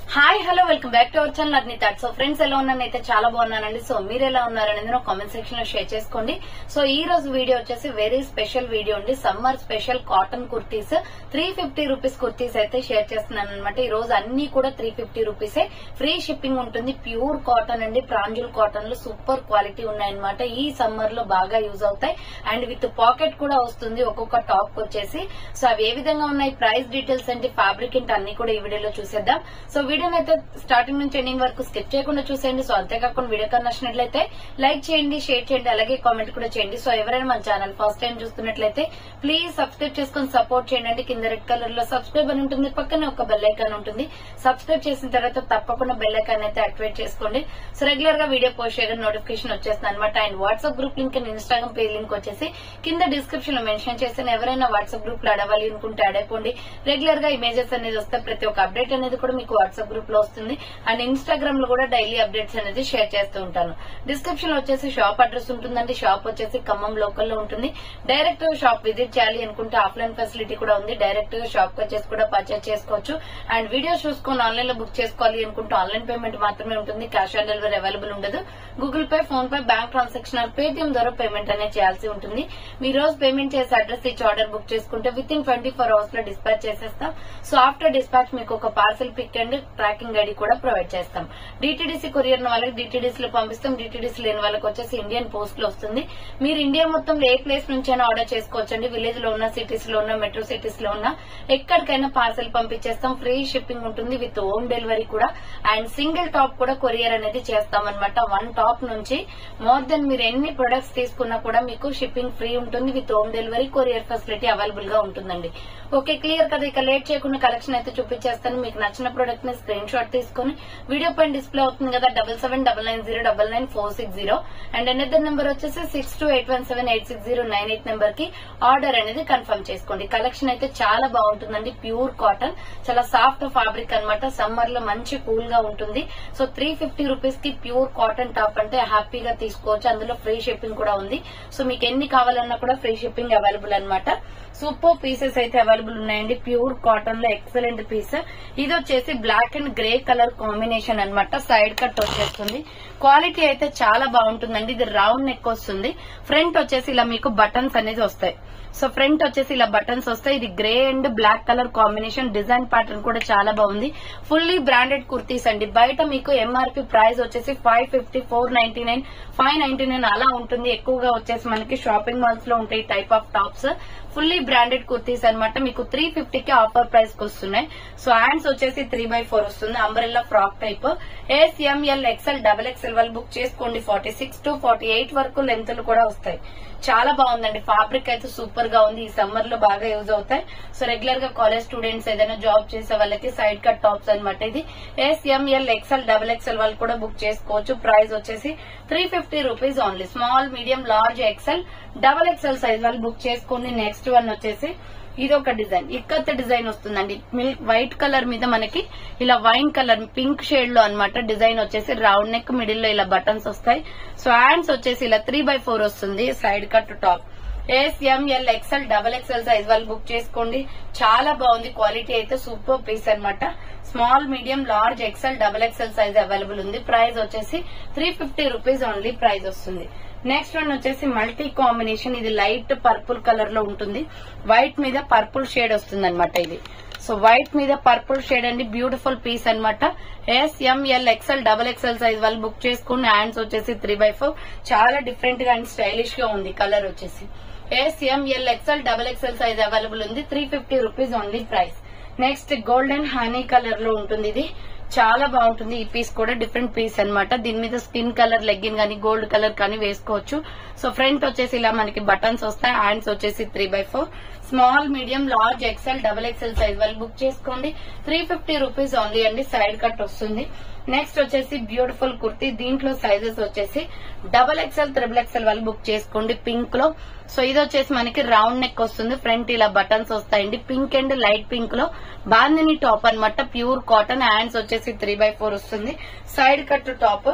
hi hello welcome back to our channel Agni thought so friends ఎలా ఉన్నాను అయితే చాలా బాగున్నానండి సో మీరు ఎలా ఉన్నారనేది నా కామెంట్ సెక్షన్ లో షేర్ చేసుకోండి సో ఈ రోజు వీడియో వచ్చేసి వెరీ స్పెషల్ వీడియో అండి summer special cotton kurtis three fifty rupees kurtis అయితే షేర్ చేస్తున్నాను అనమాట ఈ రోజు అన్ని కూడా త్రీ ఫిఫ్టీ రూపీసే ఫ్రీ షిప్పింగ్ ఉంటుంది ప్యూర్ కాటన్ అండి ప్రాంజుల్ కాటన్ లో సూపర్ క్వాలిటీ ఉన్నాయన్నమాట ఈ సమ్మర్ లో బాగా యూజ్ అవుతాయి అండ్ విత్ పాకెట్ కూడా వస్తుంది ఒక్కొక్క టాప్ వచ్చేసి సో అవి ఏ విధంగా ఉన్నాయి ప్రైస్ డీటెయిల్స్ ఏంటి ఫ్యాబ్రిక్ ఏంటి అన్ని కూడా ఈ వీడియోలో చూసేద్దాం సో వీడియోని అయితే స్టార్టింగ్ నుంచి ఎండింగ్ వరకు స్కిప్ చేయకుండా చూసేయండి సో అంతేకాకుండా వీడియో కన్నా నచ్చినట్లయితే లైక్ చేయండి షేర్ చేయండి అలాగే కామెంట్ కూడా చేయండి సో ఎవరైనా మన ఛానల్ ఫస్ట్ టైం చూస్తున్నట్లయితే ప్లీజ్ సబ్స్క్రైబ్ చేసుకొని సపోర్ట్ చేయండి కింద రెడ్ కలర్ లో సబ్స్క్రైబ్ అని ఉంటుంది పక్కనే ఒక బెల్ ఐకాన్ ఉంటుంది సబ్స్క్రైబ్ చేసిన తర్వాత తప్పకుండా బెల్ ఐకాన్ అయితే యాక్టివేట్ చేసుకోండి సో రెగ్యులర్ గా వీడియో పోస్ట్ చేయడం నోటిఫికేషన్ వచ్చేస్తుంది అనమాట and WhatsApp group link and Instagram page link వచ్చేసి కింద డిస్క్రిప్షన్ లో మెన్షన్ చేసిన ఎవరైనా వాట్సాప్ గ్రూప్ లో అడవాలి అనుకుంటే అడగండి రెగ్యులర్ గా ఇమేజెస్ అనేది వస్తే ప్రతి ఒక్క అప్డేట్ అనేది కూడా మీకు వాట్సాప్ గ్రూప్ లో వస్తుంది అండ్ ఇన్స్టాగ్రామ్ లో కూడా డైలీ అప్డేట్స్ అనేది షేర్ చేస్తూ ఉంటాను డిస్క్రిప్షన్ లో వచ్చేసి షాప్ అడ్రస్ ఉంటుందండి షాప్ వచ్చేసి ఖమ్మం లోకల్ లో ఉంటుంది డైరెక్ట్ గా షాప్ విజిట్ చేయాలి అనుకుంటే ఆఫ్లైన్ ఫెసిలిటీ కూడా ఉంది డైరెక్ట్ గా షాప్ కి వచ్చేసి కూడా పర్చేస్ చేసుకోవచ్చు అండ్ వీడియోస్ చూసుకొని ఆన్లైన్ లో బుక్ చేసుకోవాలి అనుకుంటే ఆన్లైన్ పేమెంట్ మాత్రమే ఉంటుంది క్యాష్ ఆన్ డెలివరీ అవైలబుల్ ఉండదు Google Pay PhonePe bank transaction or Paytm ద్వారా పేమెంట్ అనేది చేయాల్సి ఉంటుంది మీ రోజు పేమెంట్ చేసి అడ్రస్ ఇచ్చి ఆర్డర్ బుక్ చేసుకుంటే within twenty four hours లో డిస్పాచ్ చేసేస్తాం సో ఆఫ్టర్ డిస్పాచ్ మీకు ఒక parcel pick and tracking ID కూడా ప్రొవైడ్ చేస్తాం డిటిడిసి కొరియర్ వాళ్ళకి డిటిడిసి లో పంపిస్తాం డిటిడిసి లేని వాళ్ళకి వచ్చేసి ఇండియన్ పోస్ట్ లో వస్తుంది మీరు ఇండియా మొత్తంలో ఏ ప్లేస్ నుంచైనా ఆర్డర్ చేసుకోవచ్చండి విలేజ్ లో ఉన్న సిటీస్ లో ఉన్న మెట్రో సిటీస్ లో ఉన్న ఎక్కడికైనా పార్సల్ పంపించేస్తాం ఫ్రీ షిప్పింగ్ ఉంటుంది విత్ హోమ్ డెలివరీ కూడా అండ్ సింగిల్ టాప్ కూడా కొరియర్ అనేది చేస్తాం అనమాట వన్ టాప్ నుంచి మోర్ దెన్ మీరు ఎన్ని ప్రొడక్ట్స్ తీసుకున్నా కూడా మీకు షిప్పింగ్ ఫ్రీ ఉంటుంది with home delivery courier facility available గా ఉంటుందండి ఓకే క్లియర్ కదా ఇక లేట్ చేయకుండా కలెక్షన్ అయితే చూపించేస్తాను మీకు నచ్చిన ప్రొడక్ట్ ని స్క్రీన్ షాట్ తీసుకుని వీడియో పైన డిస్ప్లే అవుతుంది కదా double seven double nine zero double nine four six zero and another number వచ్చేసి six two eight one seven eight six zero nine eight number కి ఆర్డర్ అనేది కన్ఫర్మ్ చేసుకోండి collection అయితే చాలా బాగుంటుందండి ప్యూర్ కాటన్ చాలా సాఫ్ట్ ఫ్యాబ్రిక్ అన్నమాట summer లో మంచి కూల్ గా ఉంటుంది సో త్రీ ఫిఫ్టీ రూపీస్ కి ప్యూర్ కాటన్ టాప్ అంటే హ్యాపీగా తీసుకోవచ్చు అందులో ఫ్రీ షిప్పింగ్ కూడా ఉంది సో మీకు ఎన్ని కావాలన్నా కూడా ఫ్రీ షిప్పింగ్ అవైలబుల్ అన్నమాట సూపర్ పీసెస్ అయితే అవైలబుల్ ఉన్నాయండి ప్యూర్ కాటన్ లో ఎక్సలెంట్ పీస్ ఇది వచ్చేసి black and grey colour combination అన్నమాట సైడ్ కట్ వచ్చేస్తుంది క్వాలిటీ అయితే చాలా బాగుంటుందండి ఇది రౌండ్ నెక్ వస్తుంది ఫ్రంట్ వచ్చేసి ఇలా మీకు బటన్స్ అనేది వస్తాయి సో ఫ్రంట్ వచ్చేసి ఇలా బటన్స్ వస్తాయి ఇది grey and black colour combination design pattern కూడా చాలా బాగుంది ఫుల్లీ బ్రాండెడ్ కుర్తీస్ అండి బయట మీకు ఎంఆర్పి ప్రైస్ వచ్చేసి five fifty four ninety nine five ninety nine అలా ఉంటుంది ఎక్కువగా వచ్చేసి మనకి షాపింగ్ మాల్స్ లో ఉంటాయి type of tops fully branded kurtis అనమాట మీకు త్రీ ఫిఫ్టీకి ఆఫర్ ప్రైస్ కి వస్తున్నాయి సో హ్యాండ్స్ వచ్చేసి త్రీ బై ఫోర్ వస్తుంది umbrella frock type S M L XL double XL వాళ్ళు బుక్ చేసుకోండి forty six to forty eight వరకు లెంత్లు కూడా వస్తాయి చాలా బాగుందండి ఫ్యాబ్రిక్ అయితే సూపర్ గా ఉంది ఈ సమ్మర్ లో బాగా యూజ్ అవుతాయి సో రెగ్యులర్ గా కాలేజ్ స్టూడెంట్స్ ఏదైనా జాబ్ చేసే వాళ్ళకి సైడ్ కట్ టాప్స్ అనమాట ఇది ఎస్ఎంఎల్ ఎక్స్ఎల్ డబల్ ఎక్స్ఎల్ వాళ్ళు కూడా బుక్ చేసుకోవచ్చు ప్రైస్ వచ్చేసి three fifty rupees only small medium large XL double XL size వాళ్ళు బుక్ చేసుకోండి నెక్స్ట్ వన్ వచ్చేసి ఇది ఒక డిజైన్ ఇక్కత్ డిజైన్ వస్తుందండి మిల్క్ వైట్ కలర్ మీద మనకి ఇలా వైన్ కలర్ పింక్ షేడ్ లో అనమాట డిజైన్ వచ్చేసి రౌండ్ నెక్ మిడిల్ లో ఇలా బటన్స్ వస్తాయి సో హ్యాండ్స్ వచ్చేసి ఇలా త్రీ బై ఫోర్ వస్తుంది side cut top S M L XL double XL size వాళ్ళు బుక్ చేసుకోండి చాలా బాగుంది క్వాలిటీ అయితే సూపర్ పీస్ అనమాట small medium large XL double XL size available ఉంది ప్రైస్ వచ్చేసి three fifty rupees only price వస్తుంది నెక్స్ట్ వన్ వచ్చేసి మల్టీ కాంబినేషన్ ఇది లైట్ పర్పుల్ కలర్ లో ఉంటుంది వైట్ మీద పర్పుల్ షేడ్ వస్తుంది అనమాట ఇది సో వైట్ మీద పర్పుల్ షేడ్ అండి బ్యూటిఫుల్ పీస్ అనమాట SML XL double XL size వాళ్ళు బుక్ చేసుకుని హ్యాండ్స్ వచ్చేసి త్రీ బై ఫోర్ చాలా డిఫరెంట్ గా అండ్ స్టైలిష్ గా ఉంది కలర్ వచ్చేసి S M L XL double XL size available ఉంది three fifty rupees only price next golden honey colour లో ఉంటుంది ఇది చాలా బాగుంటుంది ఈ పీస్ కూడా డిఫరెంట్ పీస్ అనమాట దీని మీద స్కిన్ కలర్ లెగ్గిన్ కానీ గోల్డ్ కలర్ కానీ వేసుకోవచ్చు సో ఫ్రంట్ వచ్చేసి ఇలా మనకి బటన్స్ వస్తాయి హ్యాండ్స్ వచ్చేసి three by four small medium large XL double XL size వాళ్ళు బుక్ చేసుకోండి త్రీ ఫిఫ్టీ రూపీస్ ఓన్లీ అండి సైడ్ కట్ వస్తుంది నెక్స్ట్ వచ్చేసి బ్యూటిఫుల్ కుర్తీ దీంట్లో సైజెస్ వచ్చేసి డబల్ ఎక్సెల్ త్రిబుల్ ఎక్సెల్ వాళ్ళు బుక్ చేసుకోండి పింక్ లో సో ఇది వచ్చేసి మనకి రౌండ్ నెక్ వస్తుంది ఫ్రంట్ ఇలా బటన్స్ వస్తాయండి పింక్ అండ్ లైట్ పింక్ లో బాందిని టాప్ అనమాట ప్యూర్ కాటన్ హ్యాండ్స్ వచ్చేసి త్రీ బై ఫోర్ వస్తుంది side cut top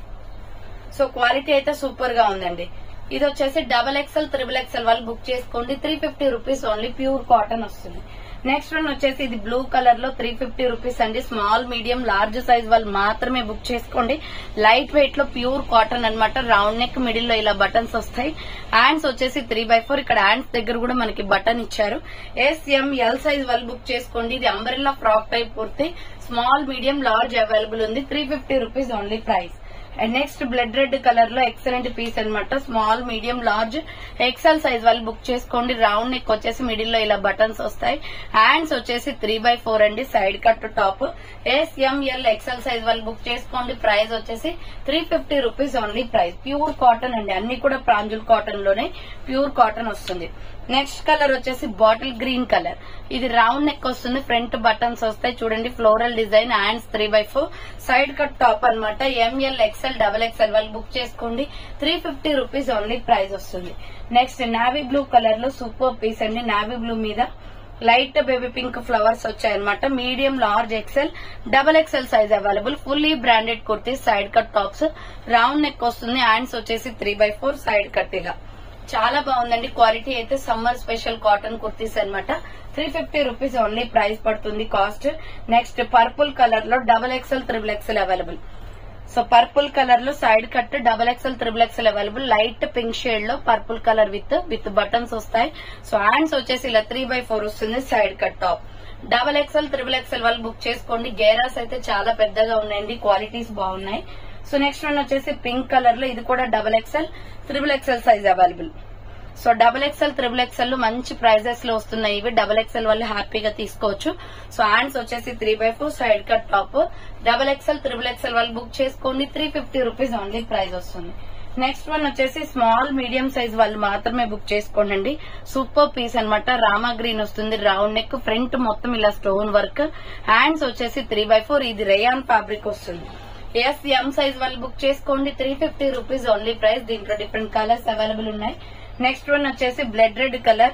so quality అయితే సూపర్ గా ఉందండి ఇది వచ్చేసి డబల్ ఎక్స్ఎల్ త్రిబుల్ ఎక్స్ఎల్ వాళ్ళు బుక్ చేసుకోండి three fifty rupees only pure cotton వస్తుంది నెక్స్ట్ వన్ వచ్చేసి ఇది బ్లూ కలర్ లో త్రీ ఫిఫ్టీ రూపీస్ అండి స్మాల్ మీడియం లార్జ్ సైజ్ వాళ్ళు మాత్రమే బుక్ చేసుకోండి లైట్ వెయిట్ లో ప్యూర్ కాటన్ అన్నమాట రౌండ్ నెక్ మిడిల్ లో ఇలా బటన్స్ వస్తాయి హ్యాండ్స్ వచ్చేసి త్రీ బై ఫోర్ ఇక్కడ హ్యాండ్స్ దగ్గర కూడా మనకి బటన్ ఇచ్చారు ఎస్ఎం ఎల్ సైజ్ వాళ్ళు బుక్ చేసుకోండి ఇది umbrella frock type kurti small medium large available ఉంది three fifty rupees only price and next blood red colour లో ఎక్సలెంట్ పీస్ అన్నమాట small medium large XL size వాళ్ళు బుక్ చేసుకోండి రౌండ్ నెక్ వచ్చేసి middle లో ఇలా బటన్స్ వస్తాయి హ్యాండ్స్ వచ్చేసి త్రీ బై ఫోర్ అండి side cut top SML XL size వాళ్ళు బుక్ చేసుకోండి ప్రైస్ వచ్చేసి three fifty rupees only price pure cotton అండి అన్ని కూడా ప్రాంజుల్ కాటన్ లోనే ప్యూర్ కాటన్ వస్తుంది నెక్స్ట్ కలర్ వచ్చేసి బాటిల్ గ్రీన్ కలర్ ఇది రౌండ్ నెక్ వస్తుంది ఫ్రంట్ బటన్స్ వస్తాయి చూడండి floral design hands three by four side cut top అనమాట ఎంఎల్ ఎక్స్ఎల్ డబల్ ఎక్స్ఎల్ వాళ్ళు బుక్ చేసుకోండి three fifty rupees only price వస్తుంది నెక్స్ట్ నావీ బ్లూ కలర్ లో సూపర్ పీస్ అండి నావీ బ్లూ మీద లైట్ బేబీ పింక్ ఫ్లవర్స్ వచ్చాయన్నమాట medium large XL double XL size available fully branded kurti side cut tops round neck వస్తుంది hands వచ్చేసి three by four side cut ఇలా చాలా బాగుందండి quality అయితే సమ్మర్ స్పెషల్ కాటన్ కుర్తీస్ అన్నమాట three fifty rupees only price పడుతుంది cost next purple colour లో double XL triple XL available so purple colour లో side cut double XL triple XL available light pink shade లో purple colour with with buttons వస్తాయి so hands వచ్చేసి ఇలా three by four వస్తుంది side cut top double XL triple XL వాళ్ళు book చేసుకోండి గేరాస్ అయితే చాలా పెద్దగా ఉన్నాయండి క్వాలిటీస్ బాగున్నాయి సో నెక్స్ట్ వన్ వచ్చేసి పింక్ కలర్ లో ఇది కూడా double XL triple XL size available so double XL triple XL మంచి ప్రైజెస్ లో వస్తున్నాయి ఇవి డబల్ ఎక్స్ఎల్ వాళ్ళు హ్యాపీగా తీసుకోవచ్చు సో హ్యాండ్స్ వచ్చేసి three by four side cut top double XL triple XL వాళ్ళు బుక్ చేసుకోండి three fifty rupees only price వస్తుంది నెక్స్ట్ వన్ వచ్చేసి స్మాల్ మీడియం సైజ్ వాళ్ళు మాత్రమే బుక్ చేసుకోండి సూపర్ పీస్ అన్నమాట రామా గ్రీన్ వస్తుంది రౌండ్ నెక్ ఫ్రంట్ మొత్తం ఇలా స్టోన్ వర్క్ హ్యాండ్స్ వచ్చేసి త్రీ బై ఫోర్ ఇది రేయాన్ ఫ్యాబ్రిక్ వస్తుంది ఎస్ ఎం సైజ్ వాళ్ళు బుక్ చేసుకోండి three fifty rupees only price దీంట్లో డిఫరెంట్ కలర్స్ అవైలబుల్ ఉన్నాయి నెక్స్ట్ వన్ వచ్చేసి blood red colour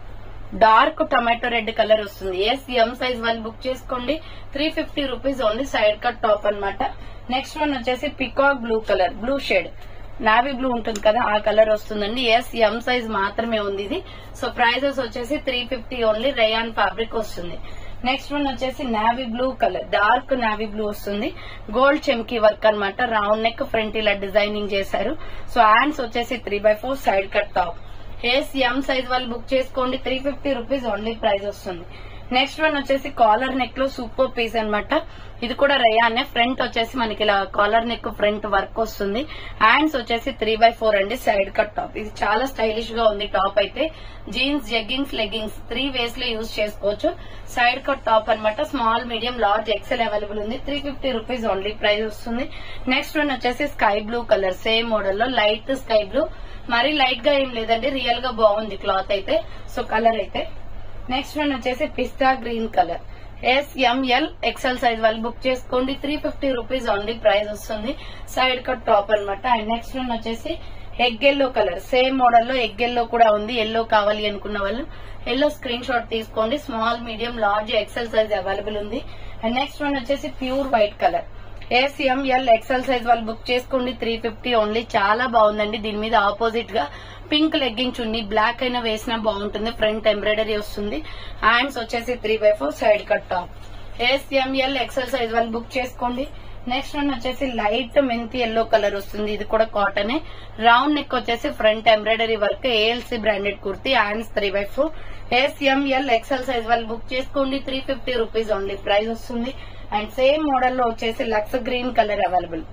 dark tomato red colour వస్తుంది ఎస్ ఎం సైజ్ వాళ్ళు బుక్ చేసుకోండి three fifty rupees only side cut top అన్నమాట next one వచ్చేసి peacock blue colour blue shade navy blue ఉంటుంది కదా ఆ కలర్ వస్తుందండి ఎస్ ఎం సైజ్ మాత్రమే ఉంది ఇది సో ప్రైజెస్ వచ్చేసి three fifty only rayon fabric వస్తుంది నెక్స్ట్ వన్ వచ్చేసి navy blue colour dark navy blue వస్తుంది గోల్డ్ చెమ్కీ వర్క్ అన్నమాట రౌండ్ నెక్ ఫ్రంట్ ఇలా డిజైనింగ్ చేశారు సో హ్యాండ్స్ వచ్చేసి three by four side cut top S M size వాళ్ళు బుక్ చేసుకోండి three fifty rupees only price వస్తుంది నెక్స్ట్ వన్ వచ్చేసి కాలర్ నెక్ లో సూపర్ పీస్ అన్నమాట ఇది కూడా రయానే ఫ్రంట్ వచ్చేసి మనకి ఇలా కాలర్ నెక్ ఫ్రంట్ వర్క్ వస్తుంది హ్యాండ్స్ వచ్చేసి త్రీ బై ఫోర్ అండి సైడ్ కట్ టాప్ ఇది చాలా స్టైలిష్ గా ఉంది టాప్ అయితే jeans jeggings leggings three ways లో యూజ్ చేసుకోవచ్చు సైడ్ కట్ టాప్ అన్నమాట small medium large XL available ఉంది three fifty rupees only price వస్తుంది నెక్స్ట్ వన్ వచ్చేసి sky blue colour same model లో లైట్ స్కై బ్లూ మరీ లైట్ గా ఏం లేదండి రియల్ గా బాగుంది క్లాత్ అయితే సో కలర్ అయితే నెక్స్ట్ వన్ వచ్చేసి pista green colour S M L XL size వాళ్ళు బుక్ చేసుకోండి three fifty rupees only price వస్తుంది సైడ్ కట్ టాప్ అన్నమాట అండ్ నెక్స్ట్ వన్ వచ్చేసి egg yellow colour same model లో ఎగ్ ఎల్లో కూడా ఉంది ఎల్లో కావాలి అనుకున్న వాళ్ళు ఎల్లో స్క్రీన్ షాట్ తీసుకోండి small medium large XL size available ఉంది అండ్ నెక్స్ట్ వన్ వచ్చేసి pure white colour S M L XL size వాళ్ళు బుక్ చేసుకోండి త్రీ ఫిఫ్టీ ఓన్లీ చాలా బాగుందండి దీని మీద ఆపోజిట్ గా పింక్ లెగ్గింగ్ చున్ని బ్లాక్ అయినా వేసినా బాగుంటుంది ఫ్రంట్ ఎంబ్రాయిడరీ వస్తుంది హ్యాండ్స్ వచ్చేసి three by four side cut top SML XL size వాళ్ళు బుక్ చేసుకోండి నెక్స్ట్ వన్ వచ్చేసి లైట్ మెంతి ఎల్లో కలర్ వస్తుంది ఇది కూడా కాటనే రౌండ్ నెక్ వచ్చేసి front embroidery work ALC branded kurti hands three by four SML XL size వాళ్ళు బుక్ చేసుకోండి three fifty rupees only price వస్తుంది అండ్ సేమ్ మోడల్ లో వచ్చేసి lux green colour available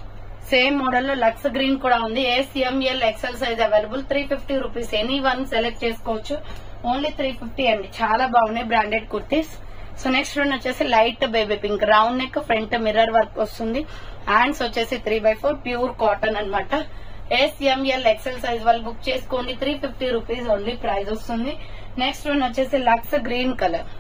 same model లో లక్స్ గ్రీన్ కూడా ఉంది ACML XL size available three fifty rupees any one select చేసుకోవచ్చు only three fifty అండి చాలా బాగున్నాయి branded kurtis so next one వచ్చేసి light baby pink round neck front mirror work వస్తుంది hands వచ్చేసి three by four pure cotton అనమాట SML XL size వాళ్ళు book చేసుకోండి three fifty rupees only price వస్తుంది నెక్స్ట్ వన్ వచ్చేసి lux green colour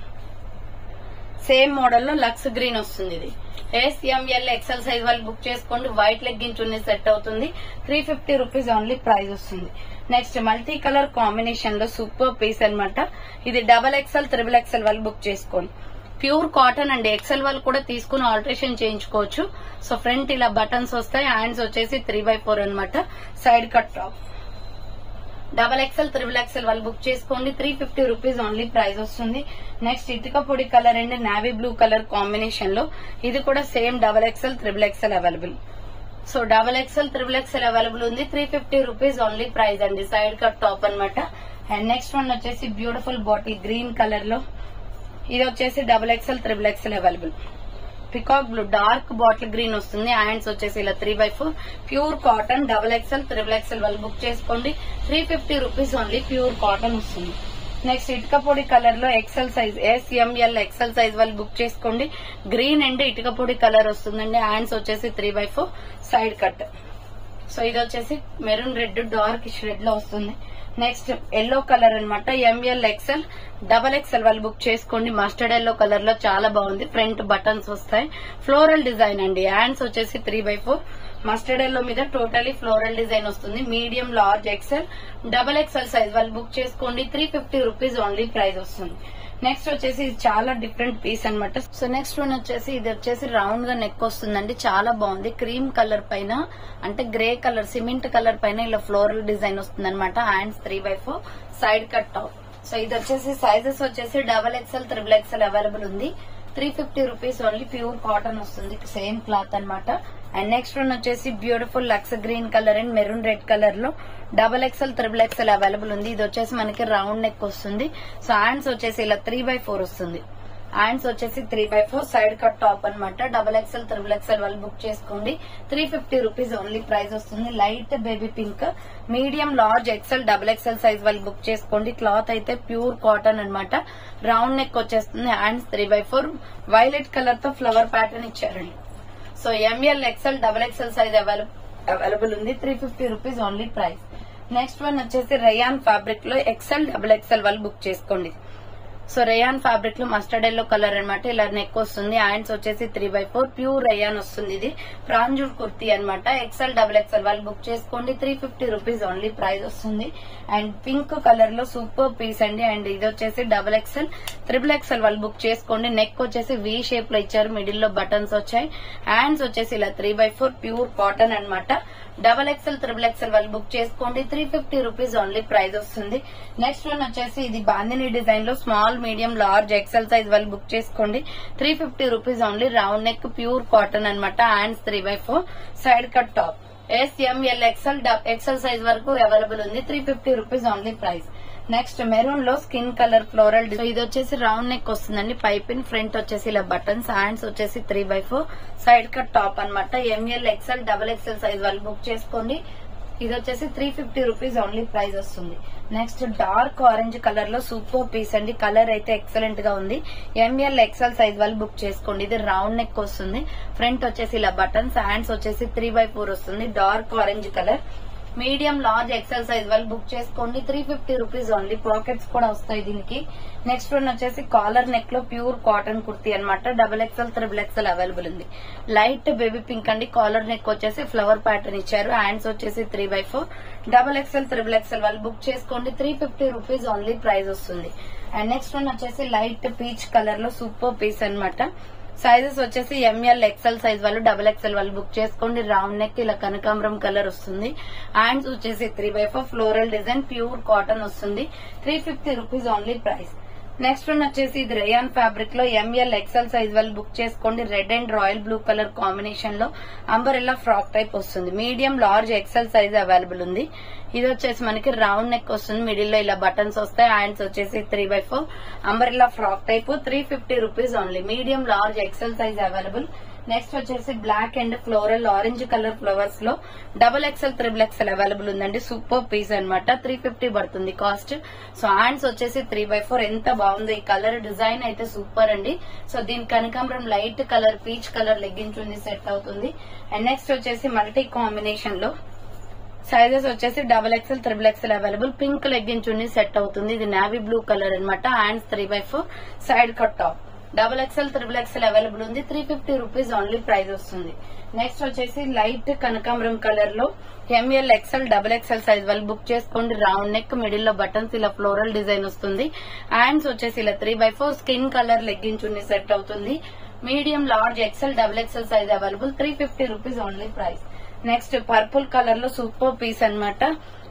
same model లో lux green వస్తుంది ఇది ఎస్ఎంఎల్ ఎక్సెల్ సైజ్ వాళ్ళు బుక్ చేసుకోండి వైట్ లెగ్గిన్ చున్నీ సెట్ అవుతుంది three fifty rupees only price వస్తుంది నెక్స్ట్ మల్టీ కలర్ కాంబినేషన్ లో సూపర్ పీస్ అన్నమాట ఇది డబల్ ఎక్సెల్ త్రిబుల్ ఎక్సెల్ వాళ్ళు బుక్ చేసుకోండి ప్యూర్ కాటన్ అండి ఎక్సెల్ వాళ్ళు కూడా తీసుకుని ఆల్టరేషన్ చేయించుకోవచ్చు సో ఫ్రంట్ ఇలా బటన్స్ వస్తాయి హ్యాండ్స్ వచ్చేసి త్రీ బై ఫోర్ అనమాట side cut top double XL triple XL వాళ్ళు బుక్ చేసుకోండి three fifty rupees only price వస్తుంది నెక్స్ట్ ఇటుక పొడి colour and navy blue colour combination లో ఇది కూడా same double XL triple XL available so double XL triple XL available ఉంది three fifty rupees only price అండి సైడ్ కట్ టాప్ అన్నమాట and next one వచ్చేసి బ్యూటిఫుల్ బాటిల్ గ్రీన్ కలర్ లో ఇది వచ్చేసి double XL triple XL available peacock blue dark bottle green వస్తుంది hands వచ్చేసి ఇలా three by four pure cotton double XL triple XL వాళ్ళు బుక్ చేసుకోండి three fifty rupees only pure cotton వస్తుంది next ఇటుక పొడి కలర్ లో XL size SML XL size వాళ్ళు బుక్ చేసుకోండి గ్రీన్ అండ్ ఇటుక పొడి కలర్ వస్తుందండి హ్యాండ్స్ వచ్చేసి three by four side cut so ఇది వచ్చేసి మెరూన్ రెడ్ డార్క్ రెడ్ లో వస్తుంది నెక్స్ట్ ఎల్లో కలర్ అన్నమాట ఎంఎల్ ఎక్సెల్ డబల్ ఎక్సెల్ వాళ్ళు బుక్ చేసుకోండి మస్టర్డ్ ఎల్లో కలర్ లో చాలా బాగుంది ఫ్రంట్ బటన్స్ వస్తాయి ఫ్లోరల్ డిజైన్ అండి హ్యాండ్స్ వచ్చేసి three by four mustard yellow మీద టోటలీ ఫ్లోరల్ డిజైన్ వస్తుంది medium large XL double XL size వాళ్ళు బుక్ చేసుకోండి three fifty rupees only price వస్తుంది నెక్స్ట్ వచ్చేసి ఇది చాలా డిఫరెంట్ పీస్ అన్నమాట సో నెక్స్ట్ వన్ వచ్చేసి ఇది వచ్చేసి రౌండ్ గా నెక్ వస్తుందండి చాలా బాగుంది క్రీమ్ కలర్ పైన అంటే గ్రే కలర్ సిమెంట్ కలర్ పైన ఇలా ఫ్లోరల్ డిజైన్ వస్తుంది అనమాట hands three by four side cut top so ఇది వచ్చేసి సైజెస్ వచ్చేసి double XL triple XL available ఉంది three fifty rupees only pure cotton వస్తుంది సేమ్ క్లాత్ అన్నమాట అండ్ నెక్స్ట్ వన్ వచ్చేసి beautiful lux green colour and maroon red colour లో double XL triple XL available ఉంది ఇది వచ్చేసి మనకి రౌండ్ నెక్ వస్తుంది సో హ్యాండ్స్ వచ్చేసి ఇలా త్రీ బై ఫోర్ వస్తుంది హ్యాండ్స్ వచ్చేసి three by four side cut top అన్నమాట డబల్ ఎక్స్ఎల్ త్రిబుల్ ఎక్స్ఎల్ వాళ్ళు బుక్ చేసుకోండి three fifty rupees only price వస్తుంది light baby pink medium large XL double XL size వాళ్ళు book చేసుకోండి క్లాత్ అయితే pure cotton అన్నమాట రౌండ్ నెక్ వచ్చేస్తుంది hands three by four violet colour తో flower pattern ఇచ్చారండి so ML XL double XL size available ఉంది three fifty rupees only price next one వచ్చేసి rayon fabric లో ఎక్సెల్ డబుల్ ఎక్సెల్ వాళ్ళు book చేసుకోండి so rayon fabric లో mustard yellow colour అనమాట ఇలా నెక్ వస్తుంది హ్యాండ్స్ వచ్చేసి three by four pure rayon వస్తుంది ఇది ప్రాంజూడ్ కుర్తీ అనమాట ఎక్సెల్ డబుల్ ఎక్సెల్ వాళ్ళు బుక్ చేసుకోండి three fifty rupees only price వస్తుంది అండ్ పింక్ కలర్ లో సూపర్ పీస్ అండి అండ్ ఇది వచ్చేసి డబుల్ ఎక్సెల్ త్రిబుల్ ఎక్సెల్ వాళ్ళు బుక్ చేసుకోండి నెక్ వచ్చేసి వి షేప్ లో ఇచ్చారు మిడిల్ లో బటన్స్ వచ్చాయి హ్యాండ్స్ వచ్చేసి ఇలా three by four pure cotton అనమాట డబల్ ఎక్స్ఎల్ త్రిబుల్ ఎక్స్ఎల్ వాళ్ళు బుక్ చేసుకోండి three fifty rupees only price వస్తుంది నెక్స్ట్ వన్ వచ్చేసి ఇది బాందిని డిజైన్ లో small medium large XL size వాళ్ళు బుక్ చేసుకోండి three fifty rupees only round neck pure cotton అనమాట hands three by four side cut top SML XL XL size వరకు available ఉంది three fifty rupees only price next maroon లో skin colour floral ఇది వచ్చేసి round neck వస్తుందండి piping front వచ్చేసి ఇలా buttons hands వచ్చేసి three by four side cut top అనమాట ML XL double XL size వాళ్ళు బుక్ చేసుకోండి ఇది వచ్చేసి three fifty rupees only price వస్తుంది నెక్స్ట్ డార్క్ ఆరెంజ్ కలర్ లో సూపర్ పీస్ అండి కలర్ అయితే ఎక్సలెంట్ గా ఉంది ఎంఎల్ ఎక్సెల్ సైజ్ వాళ్ళు బుక్ చేసుకోండి ఇది రౌండ్ నెక్ వస్తుంది ఫ్రంట్ వచ్చేసి ఇలా బటన్స్ హ్యాండ్స్ వచ్చేసి త్రీ బై ఫోర్ వస్తుంది dark orange colour medium large XL size వాళ్ళు బుక్ చేసుకోండి three fifty rupees only pockets కూడా వస్తాయి దీనికి నెక్స్ట్ వన్ వచ్చేసి కాలర్ నెక్ లో ప్యూర్ కాటన్ కుర్తీ అనమాట double XL triple XL available ఉంది లైట్ బేబీ పింక్ అండి కాలర్ నెక్ వచ్చేసి ఫ్లవర్ ప్యాటర్న్ ఇచ్చారు హ్యాండ్స్ వచ్చేసి three by four double XL triple XL వాళ్ళు బుక్ చేసుకోండి three fifty rupees only price వస్తుంది అండ్ నెక్స్ట్ వన్ వచ్చేసి లైట్ పీచ్ కలర్ లో సూపర్ పీస్ అనమాట సైజెస్ వచ్చేసి ఎంఎల్ ఎక్సెల్ సైజ్ వాళ్ళు డబల్ ఎక్సెల్ వాళ్ళు బుక్ చేసుకోండి రౌండ్ నెక్ ఇలా కనకాంబరం కలర్ వస్తుంది హ్యాండ్స్ వచ్చేసి three by four floral design pure cotton వస్తుంది three fifty rupees only price next one వచ్చేసి ఇది రేయాన్ ఫ్యాబ్రిక్ లో ఎంఎల్ ఎక్సెల్ సైజ్ వాళ్ళు బుక్ చేసుకోండి red and royal blue colour combination లో అంబరెల్లా ఫ్రాక్ టైప్ వస్తుంది medium large XL size available ఉంది ఇది వచ్చేసి మనకి రౌండ్ నెక్ వస్తుంది మిడిల్ లో ఇలా బటన్స్ వస్తాయి హ్యాండ్స్ వచ్చేసి three by four umbrella frock type three fifty rupees only medium large XL size available next వచ్చేసి black and floral orange colour flowers లో double XL triple XL available ఉందండి super piece అనమాట three fifty పడుతుంది cost so hands వచ్చేసి three by four ఎంత బాగుందో ఈ colour design అయితే సూపర్ అండి సో దీని కనకాంబరం లైట్ కలర్ పీచ్ కలర్ లెగ్గించుంది సెట్ అవుతుంది అండ్ నెక్స్ట్ వచ్చేసి మల్టీ కాంబినేషన్ లో సైజెస్ వచ్చేసి double XL triple XL available pink లెగ్గించుండి సెట్ అవుతుంది ఇది నావీ బ్లూ కలర్ అనమాట hands three by four side cut top double XL triple XL available ఉంది three fifty rupees only price వస్తుంది next వచ్చేసి light కనకాంబరం కలర్ లో ML XL double XL size వాళ్ళు బుక్ చేసుకోండి రౌండ్ నెక్ మిడిల్ లో buttons ఇలా ఫ్లోరల్ డిజైన్ వస్తుంది హ్యాండ్స్ వచ్చేసి ఇలా three by four skin colour లెగ్గించుండి సెట్ అవుతుంది medium large XL double XL size available three fifty rupees only price next purple colour లో సూపర్ పీస్ అనమాట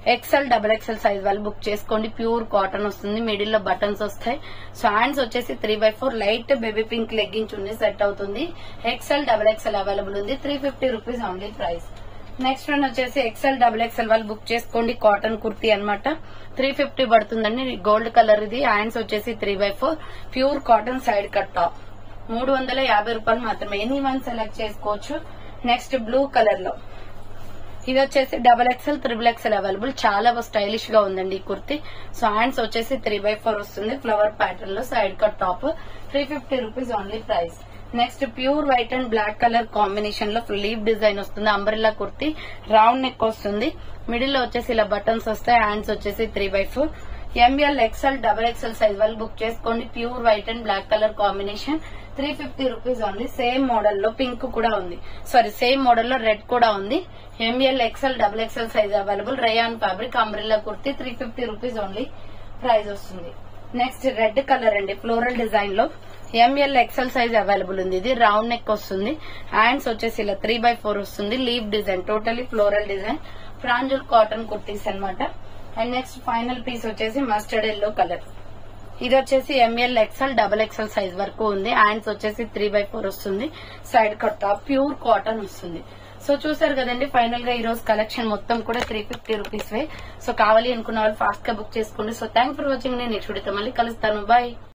ఎక్సెల్ డబల్ ఎక్సెల్ సైజ్ వాళ్ళు book చేసుకోండి pure cotton వస్తుంది middle లో buttons వస్తాయి so hands వచ్చేసి three by four light baby pink legging chunni set అవుతుంది XL double XL available ఉంది three fifty rupees only price next one వచ్చేసి ఎక్సెల్ డబుల్ ఎక్సెల్ వాళ్ళు బుక్ చేసుకోండి కాటన్ కుర్తీ అన్నమాట త్రీ ఫిఫ్టీ పడుతుందండి గోల్డ్ కలర్ ఇది హ్యాండ్స్ వచ్చేసి three by four pure cotton side cut top మూడు వందల యాభై రూపాయలు మాత్రమే ఎనీ వన్ సెలెక్ట్ చేసుకోవచ్చు నెక్స్ట్ బ్లూ కలర్ లో ఇది వచ్చేసి double XL triple XL available చాలా స్టైలిష్ గా ఉందండి ఈ కుర్తి సో హ్యాండ్స్ వచ్చేసి త్రీ బై ఫోర్ వస్తుంది ఫ్లవర్ ప్యాటర్న్ లో side cut top three fifty rupees only price next pure white and black colour combination లో లీవ్ డిజైన్ వస్తుంది అంబ్రెల్లా కుర్తి రౌండ్ నెక్ వస్తుంది మిడిల్ లో వచ్చేసి ఇలా బటన్స్ వస్తాయి హ్యాండ్స్ వచ్చేసి three by four M L XL double XL size వాళ్ళు book చేసుకోండి pure white and black colour combination three fifty rupees only same model లో పింక్ కూడా ఉంది సారీ సేమ్ మోడల్ లో రెడ్ కూడా ఉంది M L XL double XL size available rayon fabric umbrella kurti three fifty rupees only price వస్తుంది next red colour అండి floral design లో ML XL size available ఉంది ఇది రౌండ్ నెక్ వస్తుంది హ్యాండ్స్ వచ్చేసి ఇలా త్రీ బై ఫోర్ వస్తుంది leaf design totally floral design ఫ్రాంజుల్ కాటన్ కుర్తీస్ అన్నమాట అండ్ నెక్స్ట్ ఫైనల్ పీస్ వచ్చేసి మస్టర్డ్ ఎల్లో కలర్ ఇది వచ్చేసి M L XL double XL size వరకు ఉంది హ్యాండ్స్ వచ్చేసి త్రీ బై ఫోర్ వస్తుంది సైడ్ కట్ ప్యూర్ కాటన్ వస్తుంది సో చూసారు కదండి ఫైనల్ గా ఈ రోజు కలెక్షన్ మొత్తం కూడా త్రీ ఫిఫ్టీ రూపీస్ వే సో కావాలి అనుకున్న వాళ్ళు ఫాస్ట్ గా బుక్ చేసుకోండి సో థ్యాంక్ ఫర్ వాచింగ్ నేను నెక్స్ట్ వీడియోతో మళ్ళీ కలుస్తాను బాయ్